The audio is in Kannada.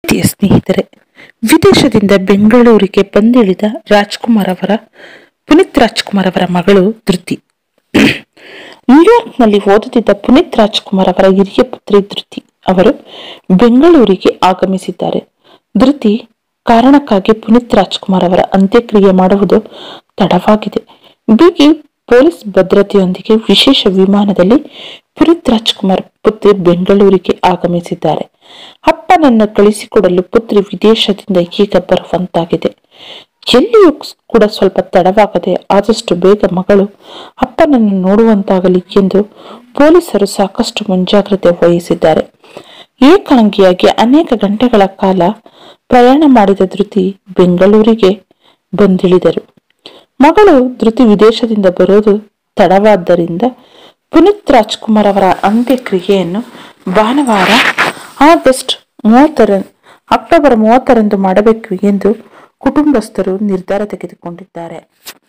ಪ್ರೀತಿಯ ಸ್ನೇಹಿತರೆ ವಿದೇಶದಿಂದ ಬೆಂಗಳೂರಿಗೆ ಬಂದಿಳಿದ ರಾಜ್ಕುಮಾರ್ ಅವರ ಪುನೀತ್ ರಾಜ್ಕುಮಾರ್ ಅವರ ಮಗಳು ಧೃತಿ ನ್ಯೂಯಾರ್ಕ್ನಲ್ಲಿ ಓದುತ್ತಿದ್ದ ಪುನೀತ್ ರಾಜ್ಕುಮಾರ್ ಅವರ ಹಿರಿಯ ಪುತ್ರಿ ಧೃತಿ ಅವರು ಬೆಂಗಳೂರಿಗೆ ಆಗಮಿಸಿದ್ದಾರೆ ಧೃತಿ ಕಾರಣಕ್ಕಾಗಿ ಪುನೀತ್ ರಾಜ್ಕುಮಾರ್ ಅವರ ಅಂತ್ಯಕ್ರಿಯೆ ಮಾಡುವುದು ತಡವಾಗಿದೆ ಬಿಗಿ ಪೊಲೀಸ್ ಭದ್ರತೆಯೊಂದಿಗೆ ವಿಶೇಷ ವಿಮಾನದಲ್ಲಿ ಪುನೀತ್ ರಾಜ್ಕುಮಾರ್ ಪುತ್ರಿ ಬೆಂಗಳೂರಿಗೆ ಆಗಮಿಸಿದ್ದಾರೆ ಅಪ್ಪನನ್ನು ಕಳಿಸಿಕೊಡಲು ಪುತ್ರಿ ವಿದೇಶದಿಂದ ಈಗ ಬರುವಂತಾಗಿದೆ ಎಲ್ಲಿಯೂ ಕೂಡ ಸ್ವಲ್ಪ ತಡವಾಗದೆ ಆದಷ್ಟು ಬೇಗ ಮಗಳು ಅಪ್ಪನನ್ನು ನೋಡುವಂತಾಗಲಿ ಎಂದು ಪೊಲೀಸರು ಸಾಕಷ್ಟು ಮುಂಜಾಗ್ರತೆ ವಹಿಸಿದ್ದಾರೆ ಏಕಾಂಗಿಯಾಗಿ ಅನೇಕ ಗಂಟೆಗಳ ಕಾಲ ಪ್ರಯಾಣ ಮಾಡಿದ ಧೃತಿ ಬೆಂಗಳೂರಿಗೆ ಬಂದಿಳಿದರು ಮಗಳು ಧೃತಿ ವಿದೇಶದಿಂದ ಬರೋದು ತಡವಾದ್ದರಿಂದ ಪುನೀತ್ ರಾಜ್ಕುಮಾರ್ ಅವರ ಅಂತ್ಯಕ್ರಿಯೆಯನ್ನು ಭಾನುವಾರ ಆಗಸ್ಟ್ ಮೂವತ್ತರ ಅಕ್ಟೋಬರ್ ಮೂವತ್ತರಂದು ಮಾಡಬೇಕು ಎಂದು ಕುಟುಂಬಸ್ಥರು ನಿರ್ಧಾರ ತೆಗೆದುಕೊಂಡಿದ್ದಾರೆ